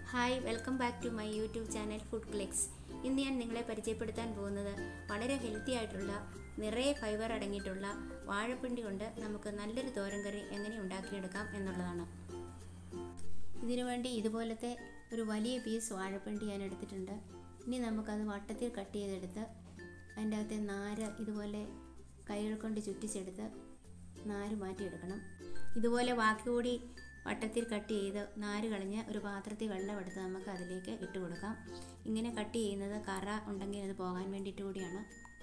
hi welcome back to my YouTube channel Food Clicks ഇന്ന് ഞാൻ നിങ്ങളെ പരിചയപ്പെടുത്താൻ പോകുന്നത് വളരെ ഹെൽത്തി ആയിട്ടുള്ള നിറയെ ഫൈബർ അടങ്ങിയിട്ടുള്ള വാഴപ്പിണ്ടി കൊണ്ട് നമുക്ക് നല്ലൊരു തോരൻ കറി എങ്ങനെ ഉണ്ടാക്കിയെടുക്കാം എന്നുള്ളതാണ് ഇതിനു വേണ്ടി ഇതുപോലത്തെ ഒരു വലിയ പീസ് വാഴപ്പിണ്ടി ഞാൻ എടുത്തിട്ടുണ്ട് ഇനി നമുക്കത് വട്ടത്തിൽ കട്ട് ചെയ്തെടുത്ത് അതിൻ്റെ അകത്തെ നാര് ഇതുപോലെ കൈകൾ കൊണ്ട് ചുറ്റിച്ചെടുത്ത് നാര് മാറ്റിയെടുക്കണം ഇതുപോലെ ബാക്കി കൂടി വട്ടത്തിൽ കട്ട് ചെയ്ത് നാര് കളഞ്ഞ് ഒരു പാത്രത്തിൽ വെള്ളം എടുത്ത് നമുക്ക് അതിലേക്ക് ഇട്ട് കൊടുക്കാം ഇങ്ങനെ കട്ട് ചെയ്യുന്നത് കറ ഉണ്ടെങ്കിൽ അത് പോകാൻ വേണ്ടിയിട്ട് കൂടിയാണ്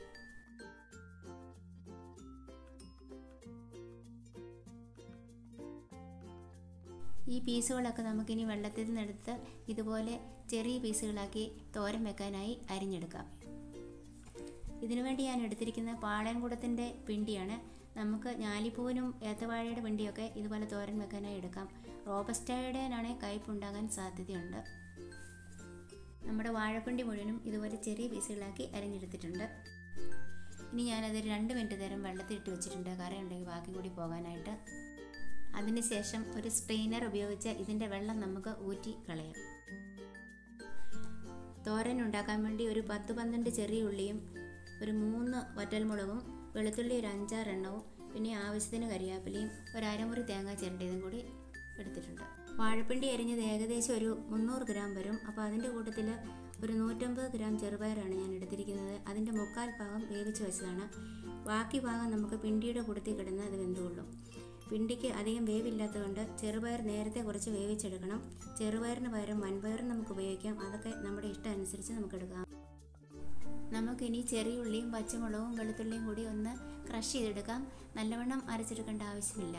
ഈ പീസുകളൊക്കെ നമുക്കിനി വെള്ളത്തിൽ നിന്നെടുത്ത് ഇതുപോലെ ചെറിയ പീസുകളാക്കി തോരൻ വെക്കാനായി അരിഞ്ഞെടുക്കാം ഇതിനു വേണ്ടി ഞാൻ എടുത്തിരിക്കുന്ന പാളയംകുടത്തിൻ്റെ പിണ്ടിയാണ് നമുക്ക് ഞാലിപ്പൂവിനും ഏത്തവാഴയുടെ പിണ്ടിയൊക്കെ ഇതുപോലെ തോരൻ വെക്കാനായി എടുക്കാം റോബസ്റ്റയുടേനാണെങ്കിൽ കയ്പുണ്ടാകാൻ സാധ്യതയുണ്ട് നമ്മുടെ വാഴപ്പിണ്ടി മുഴുവനും ഇതുപോലെ ചെറിയ പീസുകളാക്കി അരിഞ്ഞെടുത്തിട്ടുണ്ട് ഇനി ഞാനത് രണ്ട് മിനിറ്റ് നേരം വെള്ളത്തിലിട്ട് വെച്ചിട്ടുണ്ട് കറിയുണ്ടെങ്കിൽ ബാക്കി കൂടി പോകാനായിട്ട് അതിനുശേഷം ഒരു സ്ട്രെയിനർ ഉപയോഗിച്ച് ഇതിൻ്റെ വെള്ളം നമുക്ക് ഊറ്റി കളയാം തോരൻ ഉണ്ടാക്കാൻ വേണ്ടി ഒരു പത്ത് പന്ത്രണ്ട് ചെറിയ ഉള്ളിയും ഒരു മൂന്ന് വറ്റൽമുളകും വെളുത്തുള്ളി ഒരു അഞ്ചാറെണ്ണവും പിന്നെ ആവശ്യത്തിന് കരിയാപ്പിലയും ഒരു അരമുറി തേങ്ങ ചിരണ്ടിയതും കൂടി എടുത്തിട്ടുണ്ട് വാഴപ്പിണ്ടി അരിഞ്ഞത് ഏകദേശം ഒരു മുന്നൂറ് ഗ്രാം വരും അപ്പോൾ അതിൻ്റെ കൂട്ടത്തിൽ ഒരു നൂറ്റമ്പത് ഗ്രാം ചെറുപയറാണ് ഞാൻ എടുത്തിരിക്കുന്നത് അതിൻ്റെ മുക്കാൽ ഭാഗം വേവിച്ച് വെച്ചതാണ് ബാക്കി ഭാഗം നമുക്ക് പിണ്ടിയുടെ കൂട്ടത്തിൽ കിടന്ന് അത് വെന്തുകൊള്ളും പിണ്ടിക്ക് അധികം വേവില്ലാത്തതുകൊണ്ട് ചെറുപയർ നേരത്തെ കുറച്ച് വേവിച്ചെടുക്കണം ചെറുപയറിന് പകരം വൻപയർ നമുക്ക് ഉപയോഗിക്കാം അതൊക്കെ നമ്മുടെ ഇഷ്ടം അനുസരിച്ച് നമുക്ക് എടുക്കാം നമുക്കിനി ചെറിയ ഉള്ളിയും പച്ചമുളകും വെളുത്തുള്ളിയും കൂടി ഒന്ന് ക്രഷ് ചെയ്തെടുക്കാം നല്ലവണ്ണം അരച്ചെടുക്കേണ്ട ആവശ്യമില്ല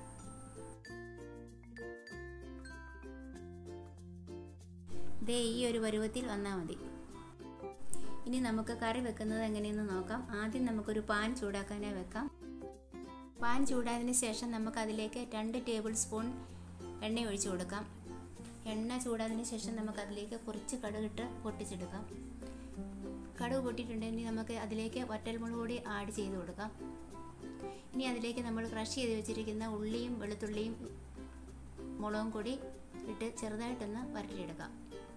ദേ ഈ ഒരു പരുവത്തിൽ വന്നാൽ മതി ഇനി നമുക്ക് കറി വെക്കുന്നത് എങ്ങനെയെന്ന് നോക്കാം ആദ്യം നമുക്കൊരു പാൻ ചൂടാക്കാനായി വെക്കാം പാൻ ചൂടായതിന് ശേഷം നമുക്ക് അതിലേക്ക് രണ്ട് ടേബിൾ സ്പൂൺ എണ്ണ ഒഴിച്ചു കൊടുക്കാം എണ്ണ ചൂടായതിന് ശേഷം നമുക്ക് അതിലേക്ക് കുറച്ച് കടുകിട്ട് പൊട്ടിച്ചെടുക്കാം കടുക് പൊട്ടിയിട്ടുണ്ടെങ്കിൽ നമുക്ക് അതിലേക്ക് വറ്റൽമുളക് കൂടി ആഡ് ചെയ്ത് കൊടുക്കാം ഇനി അതിലേക്ക് നമ്മൾ ക്രഷ് ചെയ്ത് വെച്ചിരിക്കുന്ന ഉള്ളിയും വെളുത്തുള്ളിയും മുളകും കൂടി ഇട്ട് ചെറുതായിട്ടൊന്ന് വരട്ടിയെടുക്കാം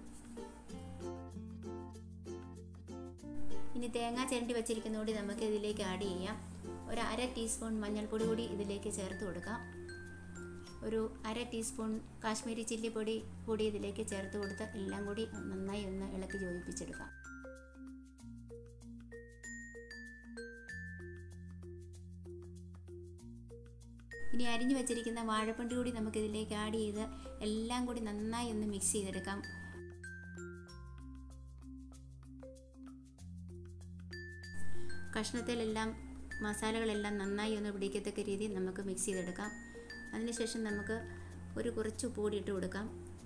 ഇനി തേങ്ങ ചിരണ്ടി വെച്ചിരിക്കുന്ന കൂടി നമുക്ക് ഇതിലേക്ക് ആഡ് ചെയ്യാം ഒരു അര ടീസ്പൂൺ മഞ്ഞൾപ്പൊടി കൂടി ഇതിലേക്ക് ചേർത്ത് കൊടുക്കാം ഒരു അര ടീസ്പൂൺ കാശ്മീരി ചില്ലി പൊടി കൂടി ഇതിലേക്ക് ചേർത്ത് കൊടുത്ത് എല്ലാം കൂടി നന്നായി ഒന്ന് ഇളക്കി യോജിപ്പിച്ചെടുക്കാം ഇനി അരിഞ്ഞു വെച്ചിരിക്കുന്ന വാഴപ്പണ്ടി കൂടി നമുക്ക് ഇതിലേക്ക് ആഡ് ചെയ്ത് എല്ലാം കൂടി നന്നായി ഒന്ന് മിക്സ് ചെയ്തെടുക്കാം കഷ്ണത്തിലെല്ലാം മസാലകളെല്ലാം നന്നായി ഒന്ന് പിടിക്കത്തക്ക രീതിയിൽ നമുക്ക് മിക്സ് ചെയ്തെടുക്കാം അതിനുശേഷം നമുക്ക് ഒരു കുറച്ച് ഉപ്പ് കൂടി ഇട്ട് കൊടുക്കാം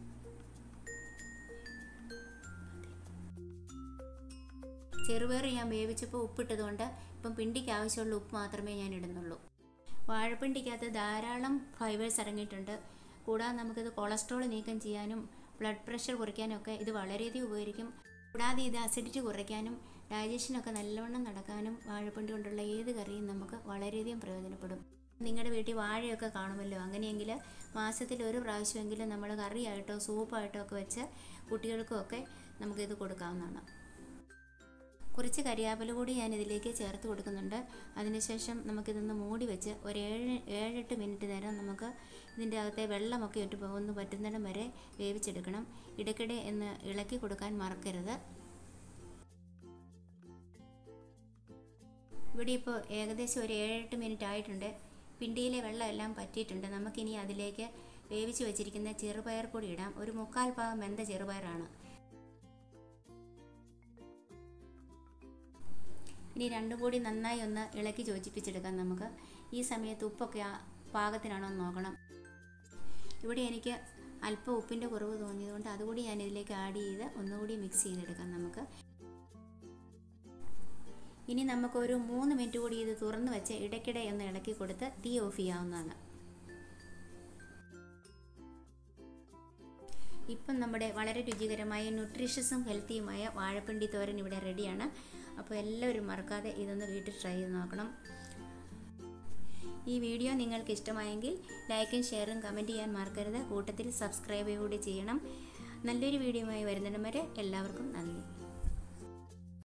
ചെറുപയർ ഞാൻ വേവിച്ചപ്പോൾ ഉപ്പിട്ടതുകൊണ്ട് ഇപ്പം പിണ്ടിക്ക് ആവശ്യമുള്ള ഉപ്പ് മാത്രമേ ഞാൻ ഇടുന്നുള്ളൂ വാഴപ്പിണ്ടിക്കകത്ത് ധാരാളം ഫൈബേഴ്സ് അടങ്ങിയിട്ടുണ്ട് കൂടാതെ നമുക്കിത് കൊളസ്ട്രോൾ നീക്കം ചെയ്യാനും ബ്ലഡ് പ്രഷർ കുറയ്ക്കാനും ഒക്കെ ഇത് വളരെയധികം ഉപകരിക്കും കൂടാതെ ഇത് അസിഡിറ്റി കുറയ്ക്കാനും ഡൈജഷനൊക്കെ നല്ലവണ്ണം നടക്കാനും വാഴപ്പിണ്ടി കൊണ്ടുള്ള ഏത് കറിയും നമുക്ക് വളരെയധികം പ്രയോജനപ്പെടും നിങ്ങളുടെ വീട്ടിൽ വാഴയൊക്കെ കാണുമല്ലോ അങ്ങനെയെങ്കിൽ മാസത്തിൽ ഒരു പ്രാവശ്യമെങ്കിലും നമ്മൾ കറിയായിട്ടോ സൂപ്പായിട്ടോ ഒക്കെ വെച്ച് കുട്ടികൾക്കും ഒക്കെ നമുക്കിത് കൊടുക്കാവുന്നതാണ് കുറച്ച് കരിയാപ്പില കൂടി ഞാൻ ഇതിലേക്ക് ചേർത്ത് കൊടുക്കുന്നുണ്ട് അതിനുശേഷം നമുക്കിതൊന്ന് മൂടി വെച്ച് ഒരു ഏഴ് ഏഴെട്ട് മിനിറ്റ് നേരം നമുക്ക് ഇതിൻ്റെ അകത്തെ വെള്ളമൊക്കെ ഇട്ട് ഒന്ന് പറ്റുന്നിടം വരെ വേവിച്ചെടുക്കണം ഇടയ്ക്കിടെ എന്ന് ഇളക്കി കൊടുക്കാൻ മറക്കരുത് ഇവിടെ ഇപ്പോൾ ഏകദേശം ഒരു ഏഴെട്ട് മിനിറ്റ് ആയിട്ടുണ്ട് പിണ്ടിയിലെ വെള്ളം എല്ലാം പറ്റിയിട്ടുണ്ട് നമുക്കിനി അതിലേക്ക് വേവിച്ച് വെച്ചിരിക്കുന്ന ചെറുപയർ കൂടി ഇടാം ഒരു മുക്കാൽ ഭാഗം വെന്ത ചെറുപയറാണ് ഇനി രണ്ടും കൂടി നന്നായി ഒന്ന് ഇളക്കി യോജിപ്പിച്ചെടുക്കാം നമുക്ക് ഈ സമയത്ത് ഉപ്പൊക്കെ പാകത്തിനാണോ എന്ന് നോക്കണം ഇവിടെ എനിക്ക് അല്പം ഉപ്പിൻ്റെ കുറവ് തോന്നിയതുകൊണ്ട് അതുകൂടി ഞാൻ ഇതിലേക്ക് ആഡ് ചെയ്ത് ഒന്നുകൂടി മിക്സ് ചെയ്തെടുക്കാം നമുക്ക് ഇനി നമുക്കൊരു മൂന്ന് മിനിറ്റ് കൂടി ഇത് തുറന്ന് വെച്ച് ഇടയ്ക്കിടെ ഒന്ന് ഇളക്കി കൊടുത്ത് തീ ഓഫ് ചെയ്യാവുന്നതാണ് ഇപ്പം നമ്മുടെ വളരെ രുചികരമായ ന്യൂട്രീഷ്യസും ഹെൽത്തിയുമായ വാഴപ്പിണ്ടി തോരൻ ഇവിടെ റെഡിയാണ് അപ്പോൾ എല്ലാവരും മറക്കാതെ ഇതൊന്ന് വീട്ടിൽ ട്രൈ ചെയ്ത് നോക്കണം ഈ വീഡിയോ നിങ്ങൾക്ക് ഇഷ്ടമായെങ്കിൽ ലൈക്കും ഷെയറും കമൻറ്റ് ചെയ്യാൻ മറക്കരുത് കൂട്ടത്തിൽ സബ്സ്ക്രൈബ് കൂടി ചെയ്യണം നല്ലൊരു വീഡിയോയുമായി വരുന്നിടം വരെ എല്ലാവർക്കും നന്ദി